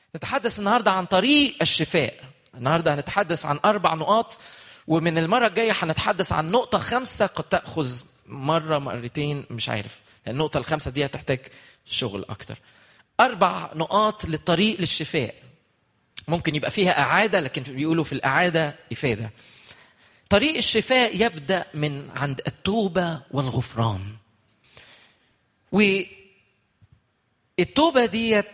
نتحدث النهارده عن طريق الشفاء النهارده هنتحدث عن اربع نقاط ومن المره الجايه هنتحدث عن نقطه خمسه قد تاخذ مره مرتين مش عارف النقطه الخامسه دي هتحتاج شغل اكتر اربع نقاط للطريق للشفاء ممكن يبقى فيها اعاده لكن بيقولوا في الاعاده افاده طريق الشفاء يبدا من عند التوبه والغفران والتوبه ديت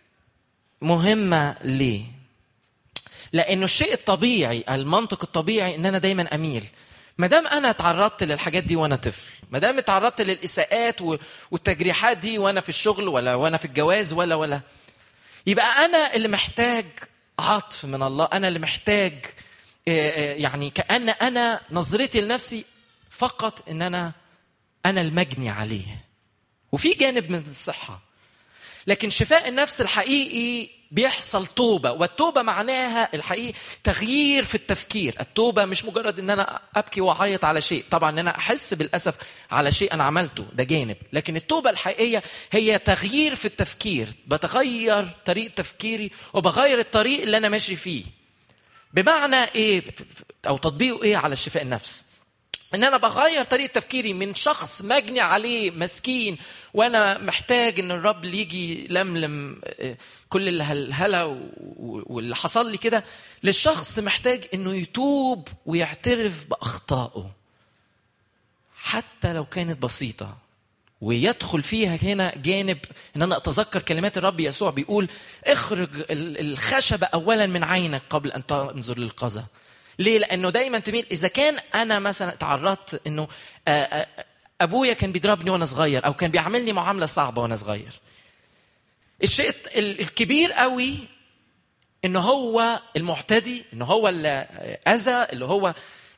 مهمه ليه لانه الشيء الطبيعي المنطق الطبيعي ان انا دايما اميل ما دام انا اتعرضت للحاجات دي وانا طفل ما دام اتعرضت للاساءات والتجريحات دي وانا في الشغل ولا وانا في الجواز ولا ولا يبقى انا اللي محتاج عطف من الله انا اللي محتاج يعني كان انا نظرتي لنفسي فقط ان انا انا المجني عليه وفي جانب من الصحه لكن شفاء النفس الحقيقي بيحصل توبة والتوبة معناها الحقيقي تغيير في التفكير التوبة مش مجرد ان انا ابكي واعيط على شيء طبعا ان انا احس بالاسف على شيء انا عملته ده جانب لكن التوبة الحقيقية هي تغيير في التفكير بتغير طريقة تفكيري وبغير الطريق اللي انا ماشي فيه بمعنى ايه او تطبيقه ايه على الشفاء النفس ان انا بغير طريقه تفكيري من شخص مجني عليه مسكين وانا محتاج ان الرب اللي يجي يلملم كل الهلهله واللي حصل لي كده للشخص محتاج انه يتوب ويعترف باخطائه حتى لو كانت بسيطه ويدخل فيها هنا جانب ان انا اتذكر كلمات الرب يسوع بيقول اخرج الخشبه اولا من عينك قبل ان تنظر للقذى ليه؟ لأنه دايما تميل إذا كان أنا مثلا تعرضت إنه أبويا كان بيضربني وأنا صغير أو كان بيعاملني معاملة صعبة وأنا صغير. الشيء الكبير قوي إنه هو المعتدي إنه هو اللي أذى اللي هو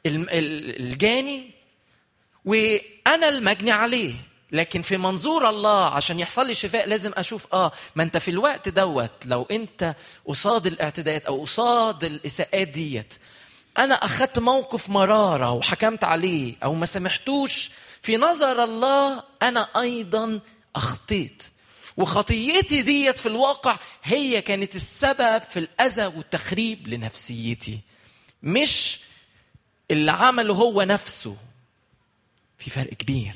الجاني وأنا المجني عليه. لكن في منظور الله عشان يحصل لي شفاء لازم اشوف اه ما انت في الوقت دوت لو انت قصاد الاعتداءات او قصاد الاساءات ديت انا اخذت موقف مراره وحكمت عليه او ما سامحتوش في نظر الله انا ايضا اخطيت وخطيتي ديت في الواقع هي كانت السبب في الاذى والتخريب لنفسيتي مش اللي عمله هو نفسه في فرق كبير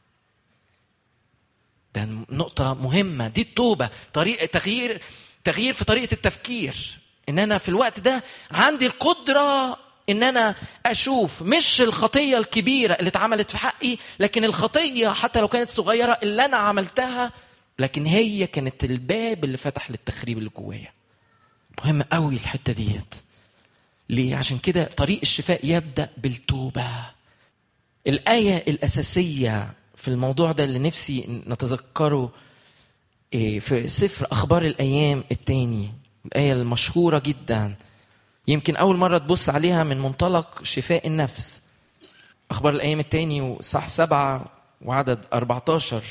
ده نقطة مهمة دي التوبة طريقة تغيير تغيير في طريقة التفكير ان انا في الوقت ده عندي القدرة ان انا اشوف مش الخطيه الكبيره اللي اتعملت في حقي لكن الخطيه حتى لو كانت صغيره اللي انا عملتها لكن هي كانت الباب اللي فتح للتخريب اللي جوايا مهم قوي الحته ديت ليه عشان كده طريق الشفاء يبدا بالتوبه الايه الاساسيه في الموضوع ده اللي نفسي نتذكره في سفر اخبار الايام الثاني الايه المشهوره جدا يمكن أول مرة تبص عليها من منطلق شفاء النفس أخبار الأيام التاني وصح سبعة وعدد 14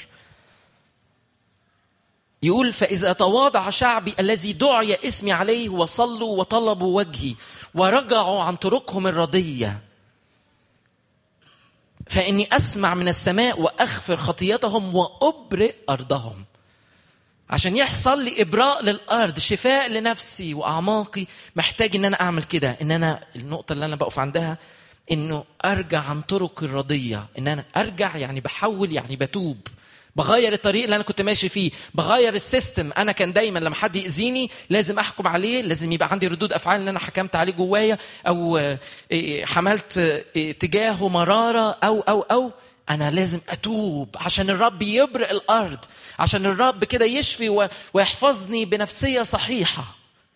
يقول فإذا تواضع شعبي الذي دعي اسمي عليه وصلوا وطلبوا وجهي ورجعوا عن طرقهم الردية فإني أسمع من السماء وأغفر خطيتهم وأبرئ أرضهم عشان يحصل لي ابراء للارض شفاء لنفسي واعماقي محتاج ان انا اعمل كده ان انا النقطه اللي انا بقف عندها انه ارجع عن طرق الرضيه ان انا ارجع يعني بحول يعني بتوب بغير الطريق اللي انا كنت ماشي فيه بغير السيستم انا كان دايما لما حد ياذيني لازم احكم عليه لازم يبقى عندي ردود افعال ان انا حكمت عليه جوايا او حملت تجاهه مراره او او او انا لازم اتوب عشان الرب يبرئ الارض عشان الرب كده يشفي ويحفظني بنفسيه صحيحه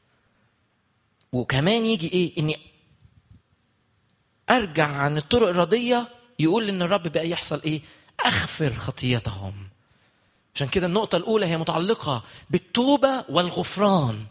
وكمان يجي ايه اني ارجع عن الطرق الرضيه يقول ان الرب بقى يحصل ايه اغفر خطيتهم عشان كده النقطه الاولى هي متعلقه بالتوبه والغفران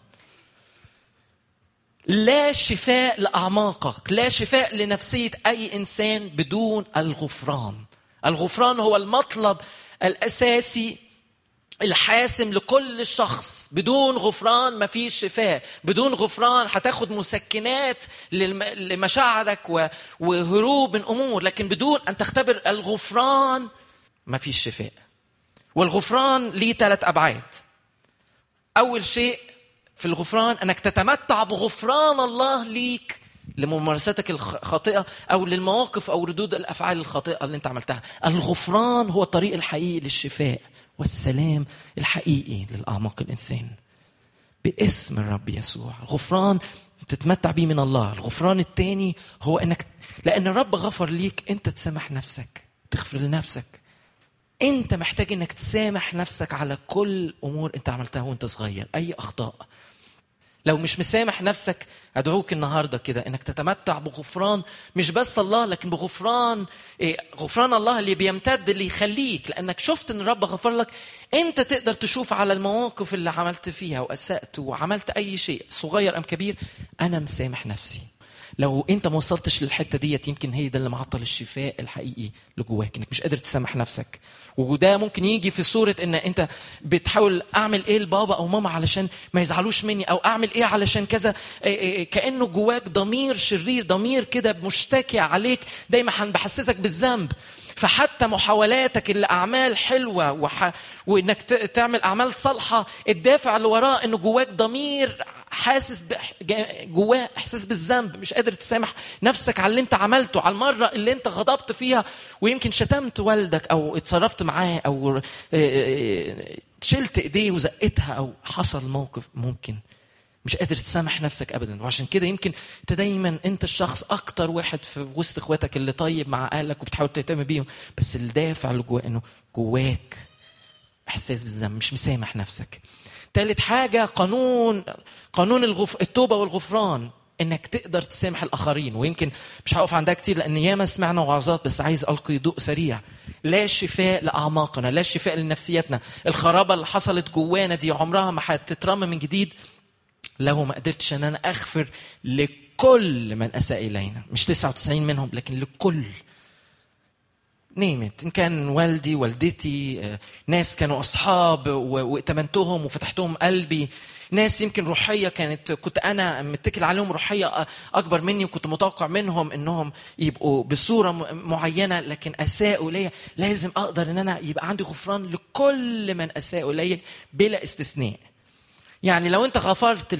لا شفاء لاعماقك لا شفاء لنفسيه اي انسان بدون الغفران الغفران هو المطلب الاساسي الحاسم لكل شخص بدون غفران مفيش شفاء بدون غفران هتاخد مسكنات لمشاعرك وهروب من امور لكن بدون ان تختبر الغفران مفيش شفاء والغفران ليه ثلاث ابعاد اول شيء في الغفران انك تتمتع بغفران الله ليك لممارستك الخاطئه او للمواقف او ردود الافعال الخاطئه اللي انت عملتها الغفران هو الطريق الحقيقي للشفاء والسلام الحقيقي للاعماق الانسان باسم الرب يسوع الغفران تتمتع بيه من الله الغفران الثاني هو انك لان الرب غفر ليك انت تسامح نفسك تغفر لنفسك انت محتاج انك تسامح نفسك على كل امور انت عملتها وانت صغير اي اخطاء لو مش مسامح نفسك ادعوك النهارده كده انك تتمتع بغفران مش بس الله لكن بغفران إيه غفران الله اللي بيمتد اللي يخليك لانك شفت ان الرب غفر لك انت تقدر تشوف على المواقف اللي عملت فيها واسات وعملت اي شيء صغير ام كبير انا مسامح نفسي لو انت ما وصلتش للحته ديت يمكن هي ده اللي معطل الشفاء الحقيقي اللي جواك انك مش قادر تسامح نفسك وده ممكن يجي في صوره ان انت بتحاول اعمل ايه لبابا او ماما علشان ما يزعلوش مني او اعمل ايه علشان كذا كانه جواك ضمير شرير ضمير كده مشتكي عليك دايما بحسسك بالذنب فحتى محاولاتك اللي اعمال حلوه وح... وانك تعمل اعمال صالحه الدافع اللي وراه انه جواك ضمير حاسس ب... جواه احساس بالذنب مش قادر تسامح نفسك على اللي انت عملته على المره اللي انت غضبت فيها ويمكن شتمت والدك او اتصرفت معاه او شلت ايديه وزقتها او حصل موقف ممكن مش قادر تسامح نفسك ابدا وعشان كده يمكن انت دايما انت الشخص اكتر واحد في وسط اخواتك اللي طيب مع اهلك وبتحاول تهتم بيهم بس الدافع اللي جوا انه جواك احساس بالذنب مش مسامح نفسك ثالث حاجه قانون قانون الغف... التوبه والغفران انك تقدر تسامح الاخرين ويمكن مش هقف عندها كتير لان ياما سمعنا وعظات بس عايز القي ضوء سريع لا شفاء لاعماقنا لا شفاء لنفسيتنا الخرابه اللي حصلت جوانا دي عمرها ما هتترمم من جديد لو ما قدرتش ان انا اغفر لكل من اساء الينا مش 99 منهم لكن لكل نيمت ان كان والدي والدتي ناس كانوا اصحاب وائتمنتهم وفتحتهم قلبي ناس يمكن روحيه كانت كنت انا متكل عليهم روحيه اكبر مني وكنت متوقع منهم انهم يبقوا بصوره معينه لكن اساءوا ليا لازم اقدر ان انا يبقى عندي غفران لكل من اساءوا ليا بلا استثناء يعني لو انت غفرت ل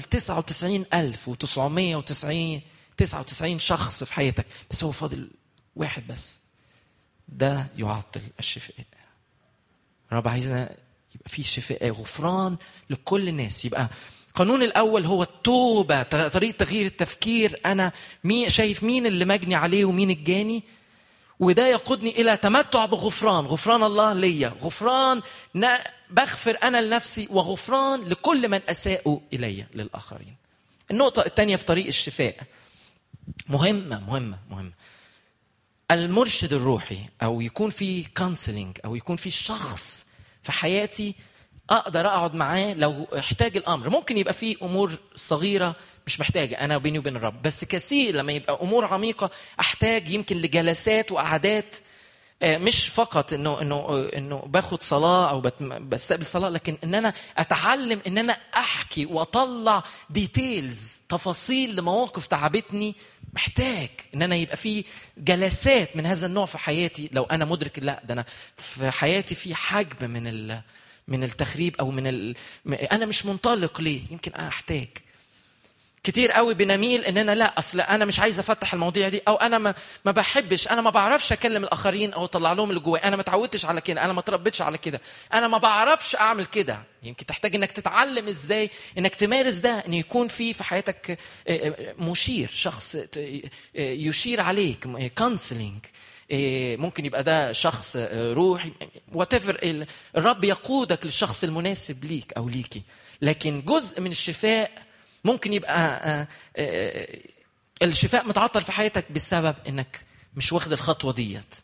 99999 99 شخص في حياتك بس هو فاضل واحد بس ده يعطل الشفاء رب عايزنا يبقى في شفاء غفران لكل الناس يبقى القانون الاول هو التوبه طريقه تغيير التفكير انا مين شايف مين اللي مجني عليه ومين الجاني وده يقودني الى تمتع بغفران غفران الله ليا غفران بغفر انا لنفسي وغفران لكل من اساءوا الي للاخرين النقطه الثانيه في طريق الشفاء مهمه مهمه مهمه المرشد الروحي او يكون في كونسلنج او يكون في شخص في حياتي اقدر اقعد معاه لو احتاج الامر ممكن يبقى في امور صغيره مش محتاجة أنا بيني وبين الرب بس كثير لما يبقى أمور عميقة أحتاج يمكن لجلسات وقعدات مش فقط انه انه انه باخد صلاه او بستقبل صلاه لكن ان انا اتعلم ان انا احكي واطلع ديتيلز تفاصيل لمواقف تعبتني محتاج ان انا يبقى في جلسات من هذا النوع في حياتي لو انا مدرك لا ده انا في حياتي في حجم من ال من التخريب او من ال... انا مش منطلق ليه يمكن انا احتاج كتير قوي بنميل اننا لا اصل انا مش عايز افتح المواضيع دي او انا ما ما بحبش انا ما بعرفش اكلم الاخرين او اطلع لهم اللي جوايا انا ما اتعودتش على كده انا ما اتربيتش على كده انا ما بعرفش اعمل كده يمكن تحتاج انك تتعلم ازاي انك تمارس ده ان يكون في في حياتك مشير شخص يشير عليك كونسلنج ممكن يبقى ده شخص روحي وات الرب يقودك للشخص المناسب ليك او ليكي لكن جزء من الشفاء ممكن يبقى الشفاء متعطل في حياتك بسبب انك مش واخد الخطوه ديت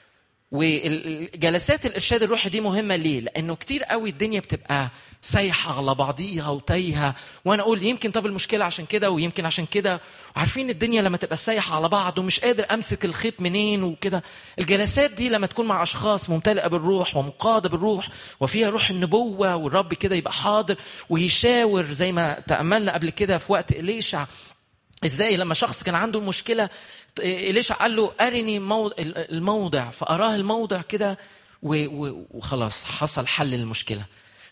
وجلسات الارشاد الروحي دي مهمه ليه؟ لانه كتير قوي الدنيا بتبقى سايحه على بعضيها وتايهه وانا اقول يمكن طب المشكله عشان كده ويمكن عشان كده عارفين الدنيا لما تبقى سايحه على بعض ومش قادر امسك الخيط منين وكده الجلسات دي لما تكون مع اشخاص ممتلئه بالروح ومقاده بالروح وفيها روح النبوه والرب كده يبقى حاضر ويشاور زي ما تاملنا قبل كده في وقت اليشع ازاي لما شخص كان عنده المشكله إليشع قال له أرني الموضع فأراه الموضع كده وخلاص حصل حل المشكلة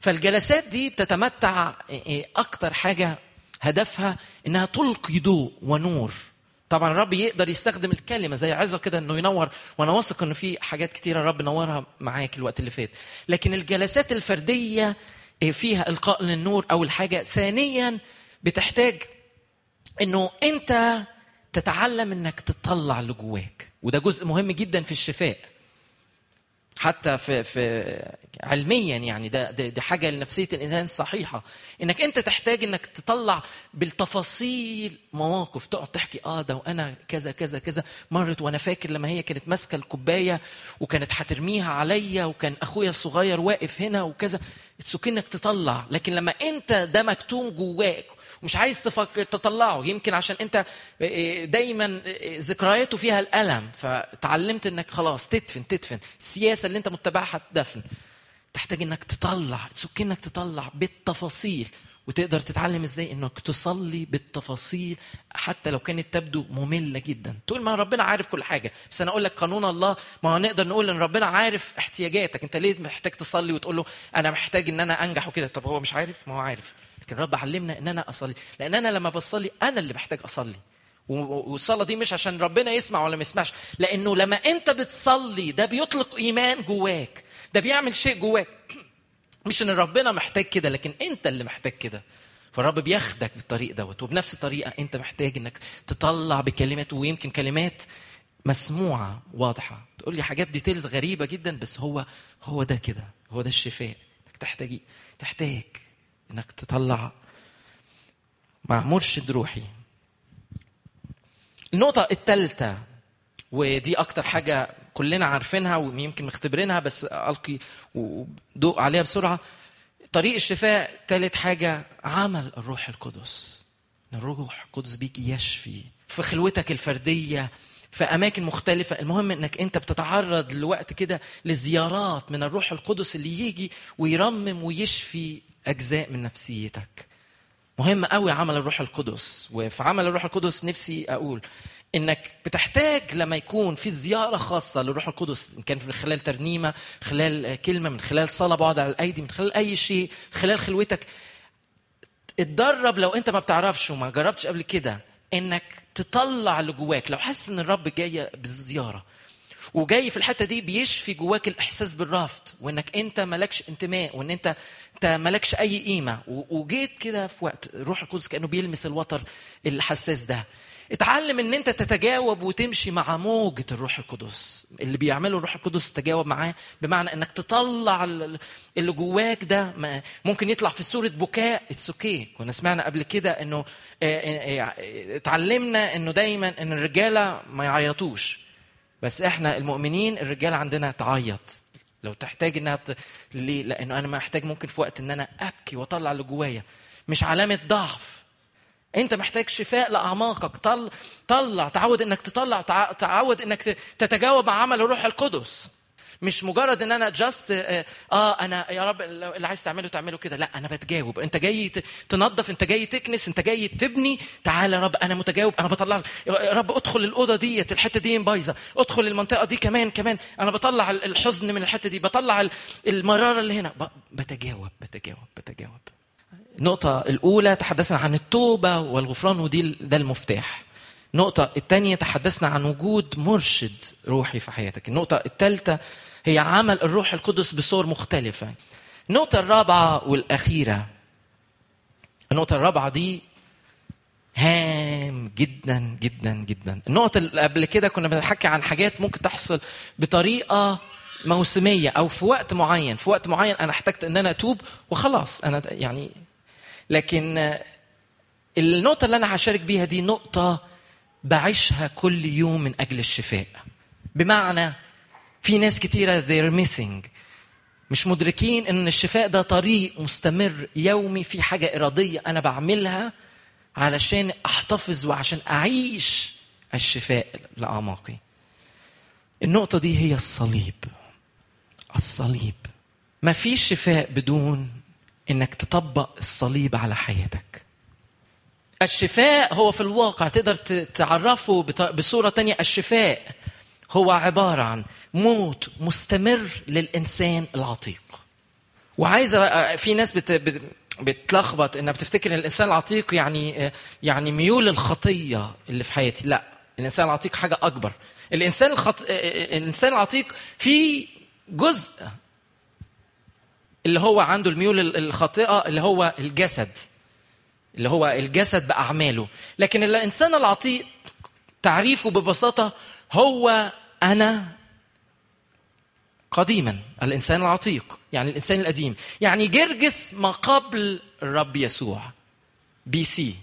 فالجلسات دي بتتمتع إيه، اكتر حاجه هدفها انها تلقي ضوء ونور طبعا الرب يقدر يستخدم الكلمه زي عظه كده انه ينور وانا واثق انه في حاجات كتيره الرب نورها معاك الوقت اللي فات لكن الجلسات الفرديه إيه، فيها القاء للنور اول حاجه ثانيا بتحتاج انه انت تتعلم انك تطلع اللي جواك وده جزء مهم جدا في الشفاء حتى في في علميا يعني ده ده, ده حاجه لنفسيه الانسان صحيحه انك انت تحتاج انك تطلع بالتفاصيل مواقف تقعد تحكي اه ده وانا كذا كذا كذا مرت وانا فاكر لما هي كانت ماسكه الكوبايه وكانت هترميها عليا وكان اخويا الصغير واقف هنا وكذا اتسوك انك تطلع لكن لما انت ده مكتوم جواك ومش عايز تفكر تطلعه يمكن عشان انت دايما ذكرياته فيها الالم فتعلمت انك خلاص تدفن تدفن السياسه اللي انت متبعها تدفن تحتاج انك تطلع تسك انك تطلع بالتفاصيل وتقدر تتعلم ازاي انك تصلي بالتفاصيل حتى لو كانت تبدو ممله جدا تقول ما ربنا عارف كل حاجه بس انا اقول لك قانون الله ما هو نقدر نقول ان ربنا عارف احتياجاتك انت ليه محتاج تصلي وتقول له انا محتاج ان انا انجح وكده طب هو مش عارف ما هو عارف لكن الرب علمنا ان انا اصلي لان انا لما بصلي انا اللي محتاج اصلي والصلاه دي مش عشان ربنا يسمع ولا ما يسمعش لانه لما انت بتصلي ده بيطلق ايمان جواك ده بيعمل شيء جواك مش ان ربنا محتاج كده لكن انت اللي محتاج كده فالرب بياخدك بالطريق دوت وبنفس الطريقه انت محتاج انك تطلع بكلمات ويمكن كلمات مسموعه واضحه تقول لي حاجات ديتيلز غريبه جدا بس هو هو ده كده هو ده الشفاء انك تحتاج تحتاج انك تطلع مع مرشد روحي النقطة الثالثة ودي أكتر حاجة كلنا عارفينها ويمكن مختبرينها بس ألقي وضوء عليها بسرعة طريق الشفاء ثالث حاجة عمل الروح القدس الروح القدس بيجي يشفي في خلوتك الفردية في أماكن مختلفة المهم أنك أنت بتتعرض لوقت كده لزيارات من الروح القدس اللي يجي ويرمم ويشفي اجزاء من نفسيتك مهم قوي عمل الروح القدس وفي عمل الروح القدس نفسي اقول انك بتحتاج لما يكون في زياره خاصه للروح القدس ان كان من خلال ترنيمه خلال كلمه من خلال صلاه بعض على الايدي من خلال اي شيء خلال خلوتك اتدرب لو انت ما بتعرفش وما جربتش قبل كده انك تطلع اللي جواك لو حاسس ان الرب جاي بالزياره وجاي في الحته دي بيشفي جواك الاحساس بالرفض وانك انت مالكش انتماء وان انت انت مالكش اي قيمه وجيت كده في وقت الروح القدس كانه بيلمس الوتر الحساس ده اتعلم ان انت تتجاوب وتمشي مع موجة الروح القدس اللي بيعمله الروح القدس تجاوب معاه بمعنى انك تطلع اللي جواك ده ممكن يطلع في صورة بكاء اتس اوكي كنا سمعنا قبل كده انه اتعلمنا انه دايما ان الرجالة ما يعيطوش بس احنا المؤمنين الرجال عندنا تعيط لو تحتاج انها ت... ليه؟ لانه انا محتاج ممكن في وقت ان انا ابكي واطلع اللي جوايا مش علامه ضعف انت محتاج شفاء لاعماقك طل... طلع تعود انك تطلع تعود انك تتجاوب مع عمل الروح القدس مش مجرد ان انا جاست اه, آه انا يا رب اللي عايز تعمله تعمله كده لا انا بتجاوب انت جاي تنظف انت جاي تكنس انت جاي تبني تعالى يا رب انا متجاوب انا بطلع يا رب ادخل الاوضه ديت الحته دي بايظه ادخل المنطقه دي كمان كمان انا بطلع الحزن من الحته دي بطلع المراره اللي هنا بتجاوب بتجاوب بتجاوب النقطة الأولى تحدثنا عن التوبة والغفران ودي ده المفتاح. النقطة الثانية تحدثنا عن وجود مرشد روحي في حياتك. النقطة الثالثة هي عمل الروح القدس بصور مختلفة النقطة الرابعة والأخيرة النقطة الرابعة دي هام جدا جدا جدا النقطة اللي قبل كده كنا بنحكي عن حاجات ممكن تحصل بطريقة موسمية أو في وقت معين في وقت معين أنا احتجت أن أنا أتوب وخلاص أنا يعني لكن النقطة اللي أنا هشارك بيها دي نقطة بعيشها كل يوم من أجل الشفاء بمعنى في ناس كتيرة they're missing مش مدركين ان الشفاء ده طريق مستمر يومي في حاجة إرادية أنا بعملها علشان أحتفظ وعشان أعيش الشفاء لأعماقي النقطة دي هي الصليب الصليب ما فيش شفاء بدون انك تطبق الصليب على حياتك الشفاء هو في الواقع تقدر تعرفه بصورة تانية الشفاء هو عبارة عن موت مستمر للإنسان العتيق وعايزه في ناس بت... بت... بتلخبط انها بتفتكر ان الانسان العتيق يعني يعني ميول الخطيه اللي في حياتي لا الانسان العتيق حاجه اكبر الانسان الخط... الانسان العتيق في جزء اللي هو عنده الميول الخاطئه اللي هو الجسد اللي هو الجسد باعماله لكن الانسان العتيق تعريفه ببساطه هو انا قديما الانسان العتيق يعني الانسان القديم يعني جرجس ما قبل الرب يسوع بي سي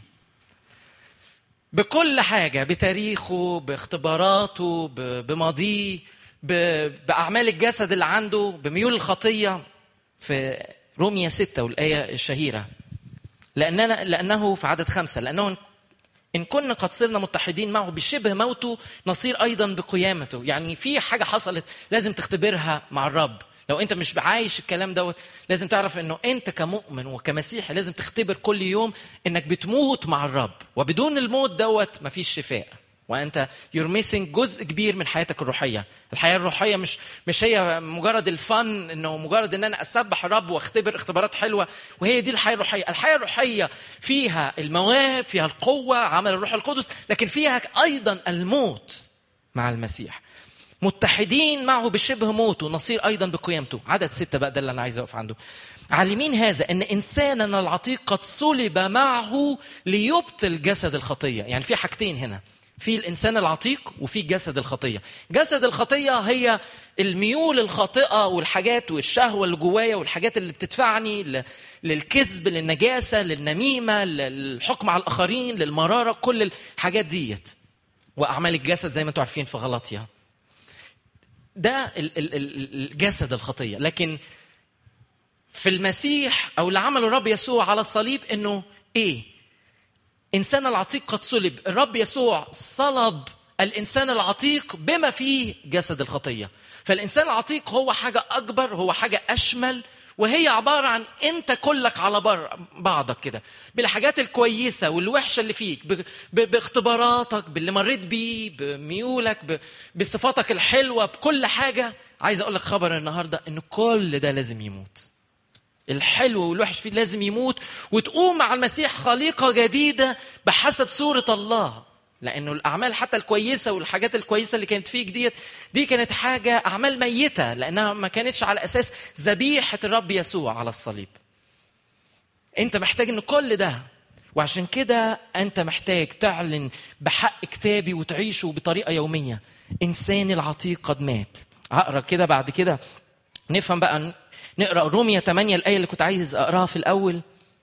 بكل حاجة بتاريخه باختباراته بماضيه بأعمال الجسد اللي عنده بميول الخطية في رومية ستة والآية الشهيرة لأننا لأنه في عدد خمسة لأنه إن كنا قد صرنا متحدين معه بشبه موته نصير أيضا بقيامته يعني في حاجة حصلت لازم تختبرها مع الرب لو انت مش عايش الكلام دوت لازم تعرف انه انت كمؤمن وكمسيحي لازم تختبر كل يوم انك بتموت مع الرب وبدون الموت دوت مفيش شفاء وانت يور ميسنج جزء كبير من حياتك الروحيه الحياه الروحيه مش مش هي مجرد الفن انه مجرد ان انا اسبح الرب واختبر اختبارات حلوه وهي دي الحياه الروحيه الحياه الروحيه فيها المواهب فيها القوه عمل الروح القدس لكن فيها ايضا الموت مع المسيح متحدين معه بشبه موته نصير ايضا بقيامته عدد ستة بقى ده اللي انا عايز اقف عنده عالمين هذا ان انساننا العتيق قد صلب معه ليبطل جسد الخطيه يعني في حاجتين هنا في الانسان العتيق وفي جسد الخطيه جسد الخطيه هي الميول الخاطئه والحاجات والشهوه اللي جوايا والحاجات اللي بتدفعني للكذب للنجاسه للنميمه للحكم على الاخرين للمراره كل الحاجات ديت واعمال الجسد زي ما انتم عارفين في غلطيا ده الجسد الخطيه لكن في المسيح او اللي عمله الرب يسوع على الصليب انه ايه انسان العتيق قد صلب الرب يسوع صلب الانسان العتيق بما فيه جسد الخطيه فالانسان العتيق هو حاجه اكبر هو حاجه اشمل وهي عبارة عن أنت كلك على بر بعضك كده بالحاجات الكويسة والوحشة اللي فيك ب... ب... باختباراتك باللي مريت بيه بميولك ب... بصفاتك الحلوة بكل حاجة عايز أقول لك خبر النهاردة إن كل ده لازم يموت الحلو والوحش فيه لازم يموت وتقوم مع المسيح خليقة جديدة بحسب صورة الله لانه الاعمال حتى الكويسه والحاجات الكويسه اللي كانت فيك ديت دي كانت حاجه اعمال ميته لانها ما كانتش على اساس ذبيحه الرب يسوع على الصليب انت محتاج ان كل ده وعشان كده انت محتاج تعلن بحق كتابي وتعيشه بطريقه يوميه انسان العتيق قد مات هقرا كده بعد كده نفهم بقى نقرا روميا 8 الايه اللي كنت عايز اقراها في الاول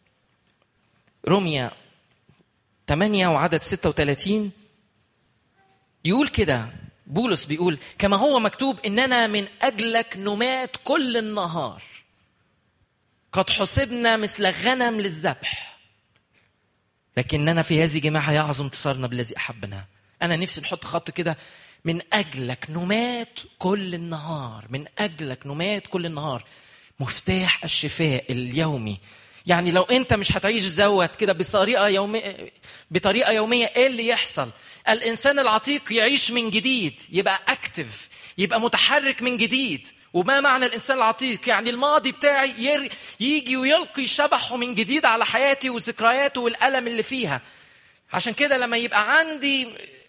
روميا 8 وعدد 36 يقول كده بولس بيقول كما هو مكتوب اننا من اجلك نمات كل النهار قد حسبنا مثل غنم للذبح لكننا في هذه جماعه يعظم انتصارنا بالذي احبنا انا نفسي نحط خط كده من اجلك نمات كل النهار من اجلك نمات كل النهار مفتاح الشفاء اليومي يعني لو انت مش هتعيش زوت كده بطريقه يوميه بطريقه يوميه ايه اللي يحصل الانسان العتيق يعيش من جديد يبقى اكتف يبقى متحرك من جديد وما معنى الانسان العتيق يعني الماضي بتاعي ير... يجي ويلقي شبحه من جديد على حياتي وذكرياته والالم اللي فيها عشان كده لما يبقى عندي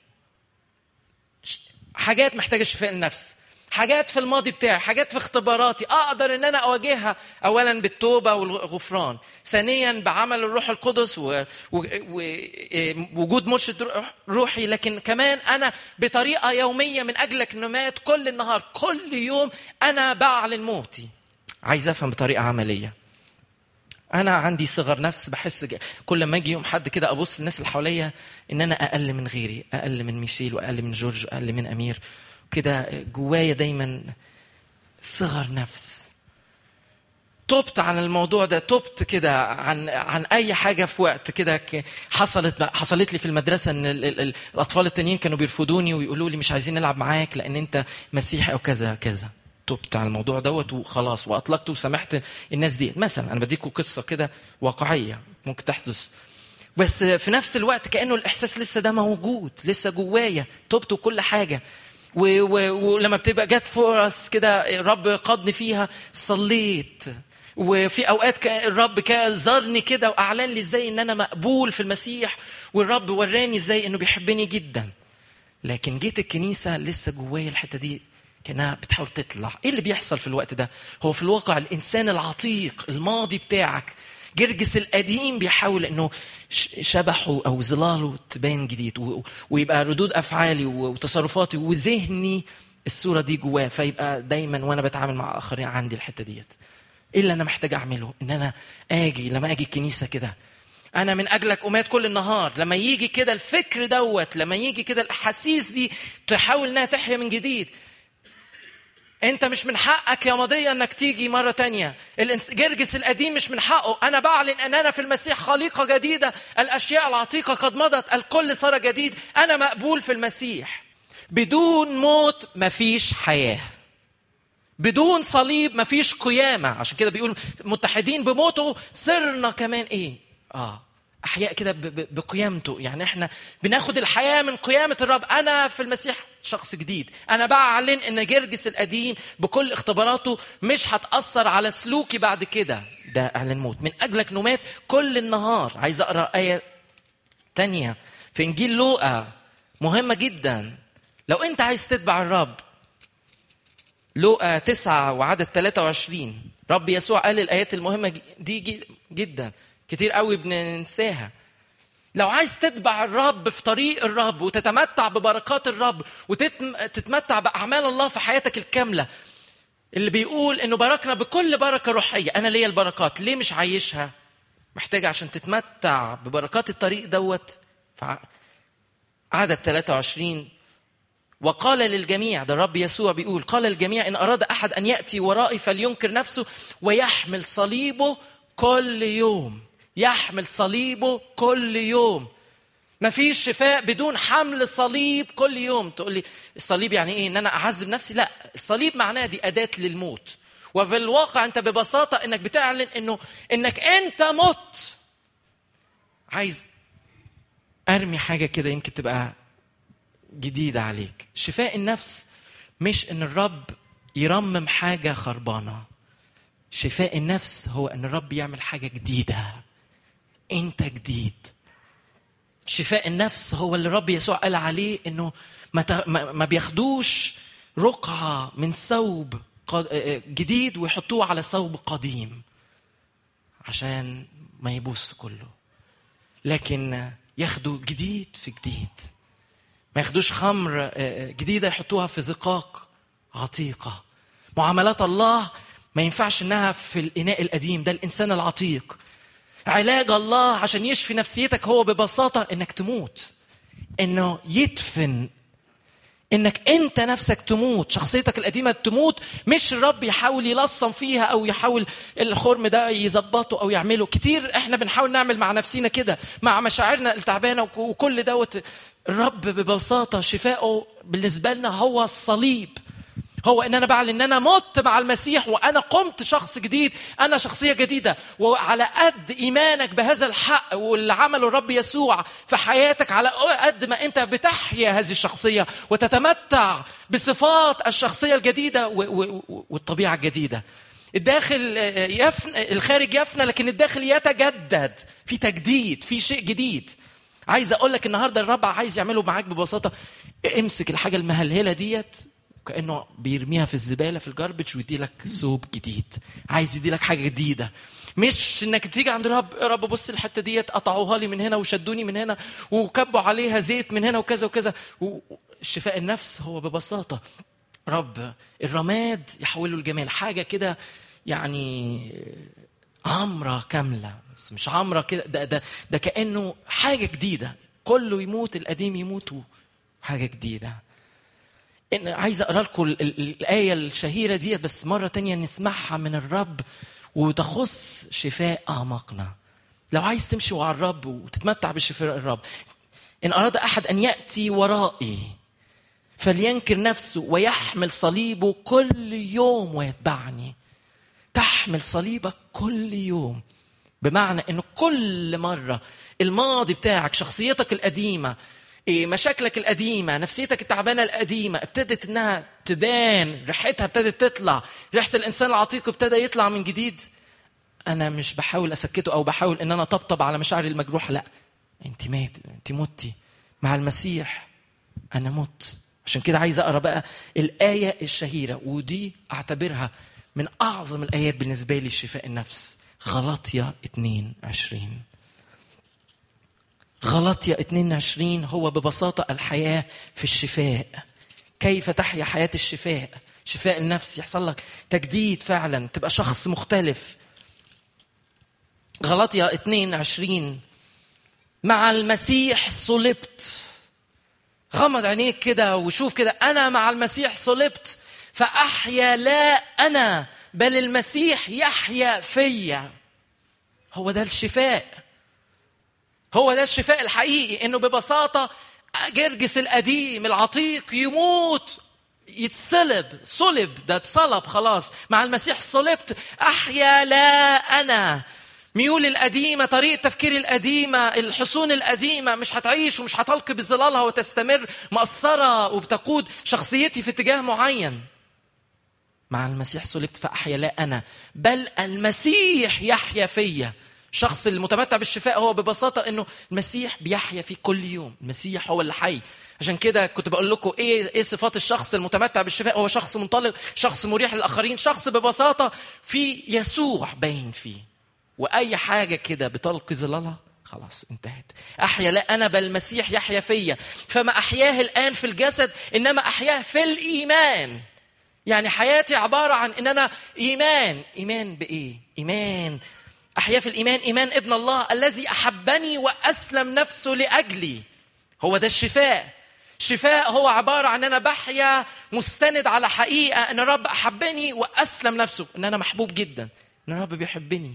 حاجات محتاجه شفاء النفس حاجات في الماضي بتاعي حاجات في اختباراتي اقدر ان انا اواجهها اولا بالتوبه والغفران ثانيا بعمل الروح القدس ووجود مرشد روحي لكن كمان انا بطريقه يوميه من اجلك نمات كل النهار كل يوم انا بعلن موتي عايز افهم بطريقه عمليه انا عندي صغر نفس بحس كل ما اجي يوم حد كده ابص للناس اللي حواليا ان انا اقل من غيري اقل من ميشيل واقل من جورج واقل من امير كده جوايا دايما صغر نفس تبت عن الموضوع ده تبت كده عن عن اي حاجه في وقت كده حصلت حصلت لي في المدرسه ان الاطفال التانيين كانوا بيرفضوني ويقولوا لي مش عايزين نلعب معاك لان انت مسيحي او كذا كذا تبت عن الموضوع دوت وخلاص واطلقت وسامحت الناس دي مثلا انا بديكوا قصه كده واقعيه ممكن تحدث بس في نفس الوقت كانه الاحساس لسه ده موجود لسه جوايا تبت وكل حاجه ولما بتبقى جت فرص كده الرب قادني فيها صليت وفي اوقات كان الرب كان زارني كده واعلن لي ازاي ان انا مقبول في المسيح والرب وراني ازاي انه بيحبني جدا لكن جيت الكنيسه لسه جوايا الحته دي كانها بتحاول تطلع ايه اللي بيحصل في الوقت ده هو في الواقع الانسان العتيق الماضي بتاعك جرجس القديم بيحاول انه شبحه او ظلاله تبان جديد ويبقى ردود افعالي وتصرفاتي وذهني الصوره دي جواه فيبقى دايما وانا بتعامل مع الاخرين عندي الحته ديت ايه اللي انا محتاج اعمله ان انا اجي لما اجي الكنيسه كده انا من اجلك امات كل النهار لما يجي كده الفكر دوت لما يجي كده الاحاسيس دي تحاول انها تحيا من جديد انت مش من حقك يا مضية انك تيجي مرة تانية جرجس القديم مش من حقه انا بعلن ان انا في المسيح خليقة جديدة الاشياء العتيقة قد مضت الكل صار جديد انا مقبول في المسيح بدون موت مفيش حياة بدون صليب مفيش قيامة عشان كده بيقول متحدين بموته صرنا كمان ايه اه احياء كده بقيامته يعني احنا بناخد الحياه من قيامه الرب انا في المسيح شخص جديد انا بعلن ان جرجس القديم بكل اختباراته مش هتاثر على سلوكي بعد كده ده اعلان موت من اجلك نمات كل النهار عايز اقرا ايه تانية في انجيل لوقا مهمه جدا لو انت عايز تتبع الرب لوقا تسعة وعدد 23 رب يسوع قال الآيات المهمة دي جدا كتير قوي بننساها لو عايز تتبع الرب في طريق الرب وتتمتع ببركات الرب وتتمتع بأعمال الله في حياتك الكاملة اللي بيقول انه باركنا بكل بركه روحيه انا ليا البركات ليه مش عايشها محتاج عشان تتمتع ببركات الطريق دوت عدد 23 وقال للجميع ده الرب يسوع بيقول قال للجميع ان اراد احد ان ياتي ورائي فلينكر نفسه ويحمل صليبه كل يوم يحمل صليبه كل يوم ما فيش شفاء بدون حمل صليب كل يوم تقول لي الصليب يعني ايه ان انا اعذب نفسي لا الصليب معناه دي اداه للموت وفي الواقع انت ببساطه انك بتعلن انه انك انت مت عايز ارمي حاجه كده يمكن تبقى جديده عليك شفاء النفس مش ان الرب يرمم حاجه خربانه شفاء النفس هو ان الرب يعمل حاجه جديده انت جديد شفاء النفس هو اللي الرب يسوع قال عليه انه ما, ما بياخدوش رقعه من ثوب جديد ويحطوه على ثوب قديم عشان ما يبوس كله لكن ياخدوا جديد في جديد ما ياخدوش خمر جديده يحطوها في زقاق عتيقه معاملات الله ما ينفعش انها في الاناء القديم ده الانسان العتيق علاج الله عشان يشفي نفسيتك هو ببساطه انك تموت انه يدفن انك انت نفسك تموت شخصيتك القديمه تموت مش الرب يحاول يلصم فيها او يحاول الخرم ده يظبطه او يعمله كتير احنا بنحاول نعمل مع نفسنا كده مع مشاعرنا التعبانه وكل دوت الرب ببساطه شفائه بالنسبه لنا هو الصليب هو ان انا بعلن ان انا مت مع المسيح وانا قمت شخص جديد انا شخصيه جديده وعلى قد ايمانك بهذا الحق واللي عمله الرب يسوع في حياتك على قد ما انت بتحيا هذه الشخصيه وتتمتع بصفات الشخصيه الجديده والطبيعه الجديده الداخل يفن الخارج يفنى لكن الداخل يتجدد في تجديد في شيء جديد عايز اقول لك النهارده الرب عايز يعمله معاك ببساطه امسك الحاجه المهلهله ديت كانه بيرميها في الزباله في الجاربج ويدي لك ثوب جديد عايز يدي لك حاجه جديده مش انك بتيجي عند الرب يا رب بص الحته ديت قطعوها لي من هنا وشدوني من هنا وكبوا عليها زيت من هنا وكذا وكذا شفاء النفس هو ببساطه رب الرماد يحوله الجمال حاجه كده يعني عمره كامله بس مش عمره كده ده ده ده كانه حاجه جديده كله يموت القديم يموت حاجه جديده إن عايز اقرا لكم الايه الشهيره دي بس مره تانية نسمعها من الرب وتخص شفاء اعماقنا لو عايز تمشي مع الرب وتتمتع بشفاء الرب ان اراد احد ان ياتي ورائي فلينكر نفسه ويحمل صليبه كل يوم ويتبعني تحمل صليبك كل يوم بمعنى انه كل مره الماضي بتاعك شخصيتك القديمه إيه مشاكلك القديمه نفسيتك التعبانه القديمه ابتدت انها تبان ريحتها ابتدت تطلع ريحه الانسان العتيق ابتدى يطلع من جديد انا مش بحاول اسكته او بحاول ان انا اطبطب على مشاعري المجروحه لا انت مات انت متي مع المسيح انا مت عشان كده عايز اقرا بقى الايه الشهيره ودي اعتبرها من اعظم الايات بالنسبه لي شفاء النفس غلطية 22 غلطية 22 هو ببساطة الحياة في الشفاء كيف تحيا حياة الشفاء شفاء النفس يحصل لك تجديد فعلا تبقى شخص مختلف غلطية 22 مع المسيح صلبت غمض عينيك كده وشوف كده أنا مع المسيح صلبت فأحيا لا أنا بل المسيح يحيا فيا هو ده الشفاء هو ده الشفاء الحقيقي انه ببساطه جرجس القديم العتيق يموت يتصلب صلب ده اتصلب خلاص مع المسيح صلبت احيا لا انا ميول القديمة طريقة تفكير القديمة الحصون القديمة مش هتعيش ومش هتلقي بظلالها وتستمر مقصرة وبتقود شخصيتي في اتجاه معين مع المسيح صلبت فأحيا لا أنا بل المسيح يحيا فيا الشخص المتمتع بالشفاء هو ببساطة أنه المسيح بيحيا في كل يوم المسيح هو اللي حي عشان كده كنت بقول لكم ايه ايه صفات الشخص المتمتع بالشفاء هو شخص منطلق شخص مريح للاخرين شخص ببساطه في يسوع باين فيه واي حاجه كده بتلقي ظلالها خلاص انتهت احيا لا انا بل المسيح يحيا فيا فما احياه الان في الجسد انما احياه في الايمان يعني حياتي عباره عن ان انا ايمان ايمان بايه ايمان احيا في الايمان ايمان ابن الله الذي احبني واسلم نفسه لاجلي هو ده الشفاء شفاء هو عبارة عن أنا بحيا مستند على حقيقة أن الرب أحبني وأسلم نفسه أن أنا محبوب جدا أن الرب بيحبني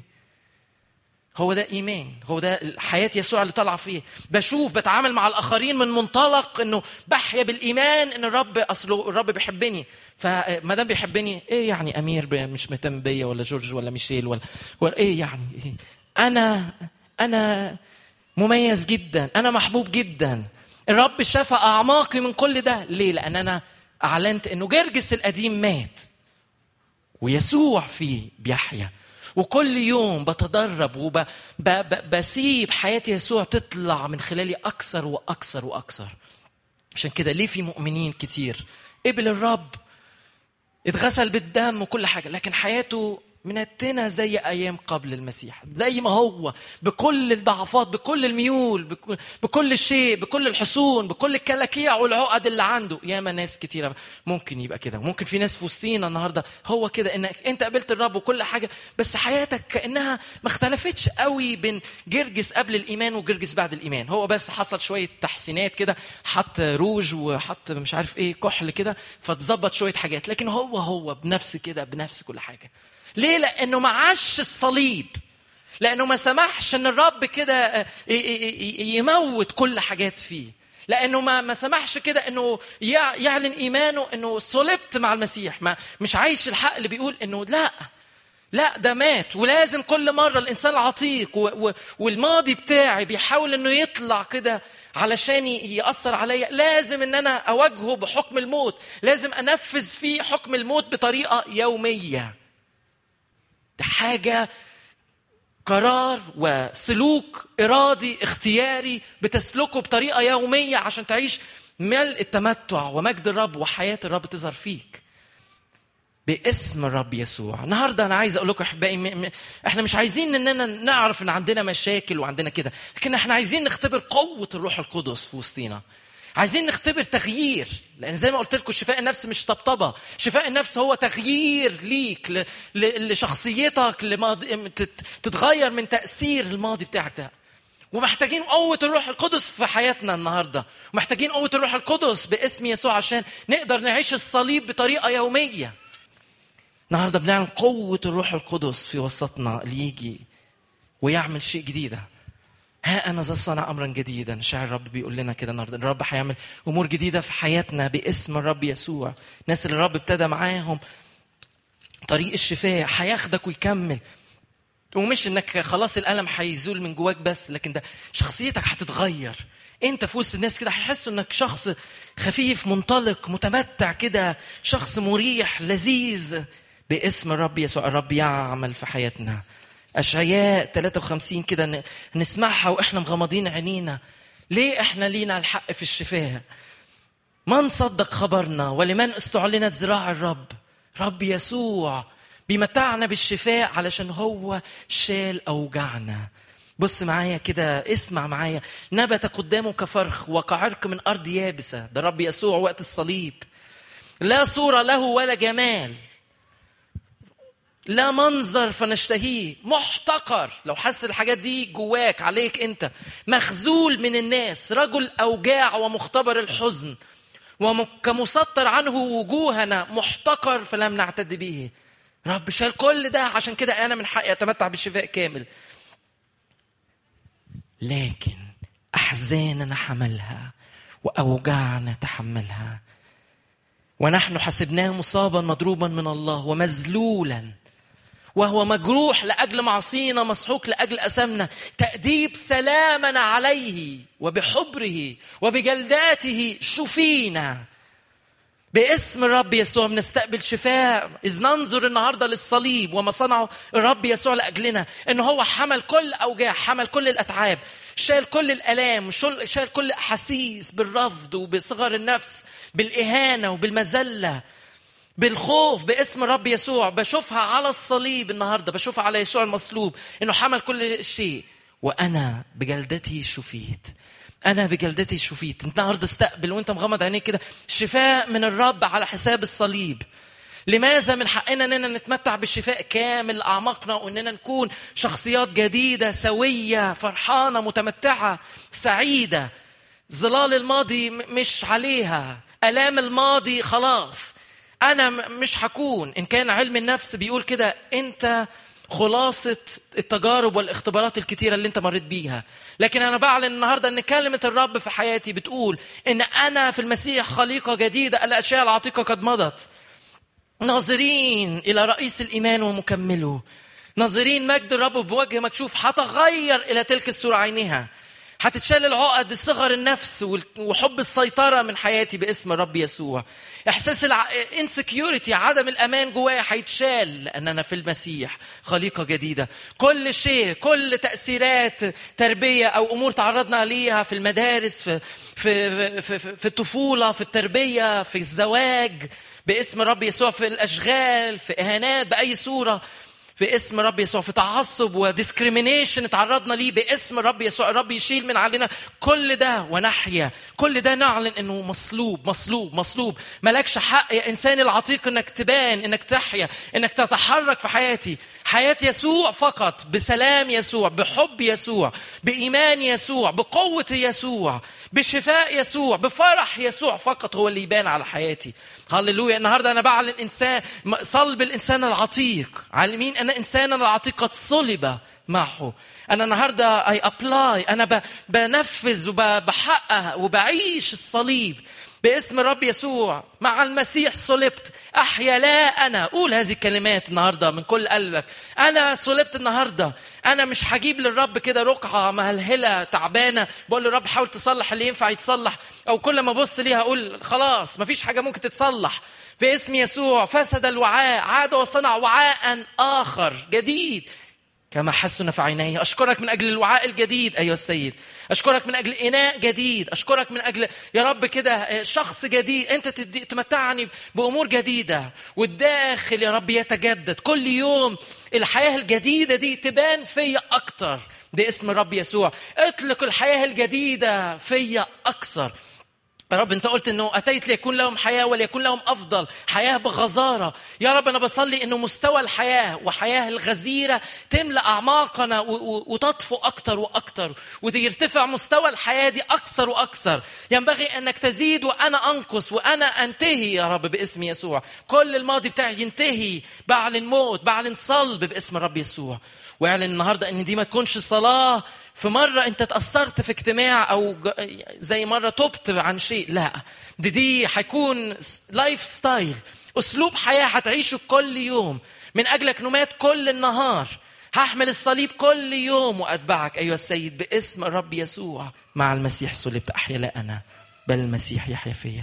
هو ده ايمان هو ده حياه يسوع اللي طالعه فيه بشوف بتعامل مع الاخرين من منطلق انه بحيا بالايمان ان الرب اصله الرب بيحبني فما دام بيحبني ايه يعني امير مش مهتم بيا ولا جورج ولا ميشيل ولا, ولا ايه يعني إيه؟ انا انا مميز جدا انا محبوب جدا الرب شفى اعماقي من كل ده ليه لان انا اعلنت انه جرجس القديم مات ويسوع فيه بيحيا وكل يوم بتدرب وبسيب حياة يسوع تطلع من خلالي أكثر وأكثر وأكثر عشان كده ليه في مؤمنين كتير قبل الرب اتغسل بالدم وكل حاجة لكن حياته منتنة زي أيام قبل المسيح زي ما هو بكل الضعفات بكل الميول بكل, بكل الشيء بكل الحصون بكل الكلاكيع والعقد اللي عنده ياما ناس كتيرة ممكن يبقى كده ممكن في ناس في وسطينا النهاردة هو كده إنك أنت قابلت الرب وكل حاجة بس حياتك كأنها ما اختلفتش قوي بين جرجس قبل الإيمان وجرجس بعد الإيمان هو بس حصل شوية تحسينات كده حط روج وحط مش عارف إيه كحل كده فتظبط شوية حاجات لكن هو هو بنفس كده بنفس كل حاجة ليه؟ لأنه ما عاش الصليب لأنه ما سمحش إن الرب كده يموت كل حاجات فيه لأنه ما ما سمحش كده إنه يعلن إيمانه إنه صلبت مع المسيح ما مش عايش الحق اللي بيقول إنه لا لا ده مات ولازم كل مرة الإنسان العتيق والماضي بتاعي بيحاول إنه يطلع كده علشان يأثر عليا لازم إن أنا أواجهه بحكم الموت لازم أنفذ فيه حكم الموت بطريقة يومية ده حاجة قرار وسلوك إرادي اختياري بتسلكه بطريقة يومية عشان تعيش ملء التمتع ومجد الرب وحياة الرب تظهر فيك باسم الرب يسوع النهارده انا عايز اقول لكم احبائي احنا مش عايزين اننا نعرف ان عندنا مشاكل وعندنا كده لكن احنا عايزين نختبر قوه الروح القدس في وسطينا عايزين نختبر تغيير لان زي ما قلت لكم شفاء النفس مش طبطبه شفاء النفس هو تغيير ليك لشخصيتك لماضي تتغير من تاثير الماضي بتاعك ده ومحتاجين قوة الروح القدس في حياتنا النهاردة ومحتاجين قوة الروح القدس باسم يسوع عشان نقدر نعيش الصليب بطريقة يومية النهاردة بنعلن قوة الروح القدس في وسطنا ليجي ويعمل شيء جديد ها انا ذا صنع امرا جديدا شاعر الرب بيقول لنا كده النهارده الرب هيعمل امور جديده في حياتنا باسم الرب يسوع الناس اللي الرب ابتدى معاهم طريق الشفاء هياخدك ويكمل ومش انك خلاص الالم هيزول من جواك بس لكن ده شخصيتك هتتغير انت في وسط الناس كده هيحسوا انك شخص خفيف منطلق متمتع كده شخص مريح لذيذ باسم الرب يسوع الرب يعمل في حياتنا أشعياء 53 كده نسمعها وإحنا مغمضين عينينا ليه إحنا لينا الحق في الشفاء من صدق خبرنا ولمن استعلنت ذراع الرب رب يسوع بيمتعنا بالشفاء علشان هو شال أوجعنا بص معايا كده اسمع معايا نبت قدامه كفرخ وكعرق من أرض يابسة ده رب يسوع وقت الصليب لا صورة له ولا جمال لا منظر فنشتهيه محتقر لو حس الحاجات دي جواك عليك انت مخزول من الناس رجل اوجاع ومختبر الحزن وكمسطر عنه وجوهنا محتقر فلم نعتد به رب شال كل ده عشان كده انا من حقي اتمتع بالشفاء كامل لكن احزاننا حملها واوجاعنا تحملها ونحن حسبناه مصابا مضروبا من الله ومذلولا وهو مجروح لاجل معصينا مسحوق لاجل اثامنا تاديب سلامنا عليه وبحبره وبجلداته شفينا باسم الرب يسوع بنستقبل شفاء إذ ننظر النهارده للصليب وما صنعه الرب يسوع لأجلنا إن هو حمل كل أوجاع حمل كل الأتعاب شال كل الآلام شال كل الأحاسيس بالرفض وبصغر النفس بالإهانة وبالمذلة بالخوف باسم الرب يسوع بشوفها على الصليب النهارده بشوفها على يسوع المصلوب انه حمل كل شيء وانا بجلدتي شفيت انا بجلدتي شفيت النهارده استقبل وانت مغمض عينيك كده شفاء من الرب على حساب الصليب لماذا من حقنا اننا نتمتع بالشفاء كامل اعماقنا واننا نكون شخصيات جديده سويه فرحانه متمتعه سعيده ظلال الماضي مش عليها الام الماضي خلاص انا مش هكون ان كان علم النفس بيقول كده انت خلاصة التجارب والاختبارات الكتيرة اللي انت مريت بيها لكن انا بعلن النهاردة ان كلمة الرب في حياتي بتقول ان انا في المسيح خليقة جديدة الاشياء العتيقة قد مضت ناظرين الى رئيس الايمان ومكمله ناظرين مجد الرب بوجه مكشوف هتغير الى تلك الصورة عينها هتتشال العقد صغر النفس وحب السيطرة من حياتي باسم الرب يسوع احساس الانسكيورتي عدم الامان جوايا هيتشال لان انا في المسيح خليقه جديده كل شيء كل تاثيرات تربيه او امور تعرضنا ليها في المدارس في في في, في, في الطفوله في التربيه في الزواج باسم الرب يسوع في الاشغال في اهانات باي صوره باسم رب يسوع في تعصب وديسكريمينيشن تعرضنا ليه باسم رب يسوع الرب يشيل من علينا كل ده ونحيا كل ده نعلن انه مصلوب مصلوب مصلوب مالكش حق يا انسان العتيق انك تبان انك تحيا انك تتحرك في حياتي حياه يسوع فقط بسلام يسوع بحب يسوع بايمان يسوع بقوه يسوع بشفاء يسوع بفرح يسوع فقط هو اللي يبان على حياتي هللويا النهارده انا بعلن انسان صلب الانسان العتيق عالمين ان انسانا العتيق قد صلب معه انا النهارده اي ابلاي انا بنفذ وبحقق وبعيش الصليب باسم الرب يسوع مع المسيح صلبت احيا لا انا قول هذه الكلمات النهارده من كل قلبك انا صلبت النهارده انا مش هجيب للرب كده رقعه مهلهله تعبانه بقول للرب حاول تصلح اللي ينفع يتصلح او كل ما ابص ليها اقول خلاص مفيش حاجه ممكن تتصلح باسم يسوع فسد الوعاء عاد وصنع وعاء اخر جديد كما حسن في عينيه أشكرك من أجل الوعاء الجديد أيها السيد أشكرك من أجل إناء جديد أشكرك من أجل يا رب كده شخص جديد أنت تمتعني بأمور جديدة والداخل يا رب يتجدد كل يوم الحياة الجديدة دي تبان فيا أكتر باسم الرب يسوع اطلق الحياة الجديدة فيا أكثر يا رب انت قلت انه اتيت ليكون لهم حياه وليكون لهم افضل حياه بغزاره يا رب انا بصلي انه مستوى الحياه وحياه الغزيره تملا اعماقنا وتطفو اكتر واكتر ويرتفع مستوى الحياه دي اكثر واكثر ينبغي انك تزيد وانا انقص وانا انتهي يا رب باسم يسوع كل الماضي بتاعي ينتهي بعلن موت بعلن صلب باسم الرب يسوع واعلن النهارده ان دي ما تكونش صلاه في مرة أنت تأثرت في اجتماع أو زي مرة تبت عن شيء لا دي دي هيكون لايف ستايل أسلوب حياة هتعيشه كل يوم من أجلك نمات كل النهار هحمل الصليب كل يوم وأتبعك أيها السيد باسم الرب يسوع مع المسيح صلبت أحيا لا أنا بل المسيح يحيا فيا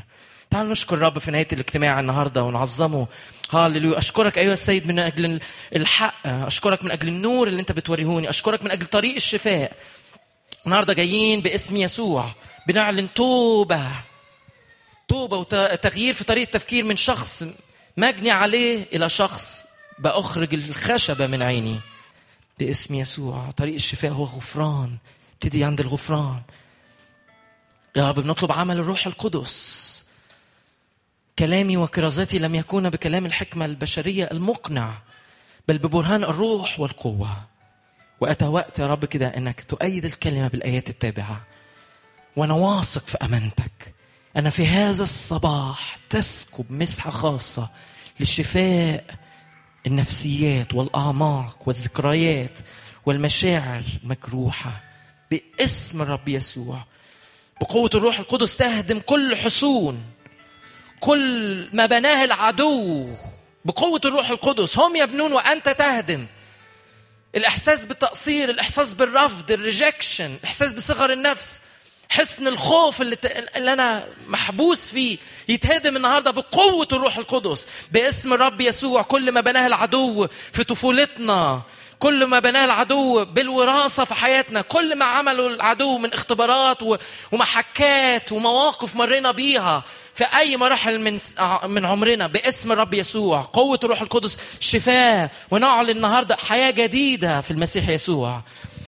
تعالوا نشكر الرب في نهايه الاجتماع النهارده ونعظمه هاللويا اشكرك ايها السيد من اجل الحق اشكرك من اجل النور اللي انت بتوريهوني اشكرك من اجل طريق الشفاء النهارده جايين باسم يسوع بنعلن توبه توبه وتغيير في طريقه التفكير من شخص مجني عليه الى شخص باخرج الخشبه من عيني باسم يسوع طريق الشفاء هو غفران ابتدي عند الغفران يا رب بنطلب عمل الروح القدس كلامي وكرازاتي لم يكون بكلام الحكمة البشرية المقنع بل ببرهان الروح والقوة وأتى وقت يا رب كده أنك تؤيد الكلمة بالآيات التابعة وأنا واثق في أمانتك أنا في هذا الصباح تسكب مسحة خاصة لشفاء النفسيات والأعماق والذكريات والمشاعر المجروحة باسم الرب يسوع بقوة الروح القدس تهدم كل حصون كل ما بناه العدو بقوة الروح القدس هم يبنون وأنت تهدم الإحساس بالتقصير الإحساس بالرفض الريجكشن الإحساس بصغر النفس حسن الخوف اللي, ت... اللي أنا محبوس فيه يتهدم النهاردة بقوة الروح القدس باسم الرب يسوع كل ما بناه العدو في طفولتنا كل ما بناه العدو بالوراثة في حياتنا كل ما عمله العدو من اختبارات ومحكات ومواقف مرينا بيها في أي مراحل من من عمرنا باسم الرب يسوع قوة الروح القدس شفاء ونعلن النهاردة حياة جديدة في المسيح يسوع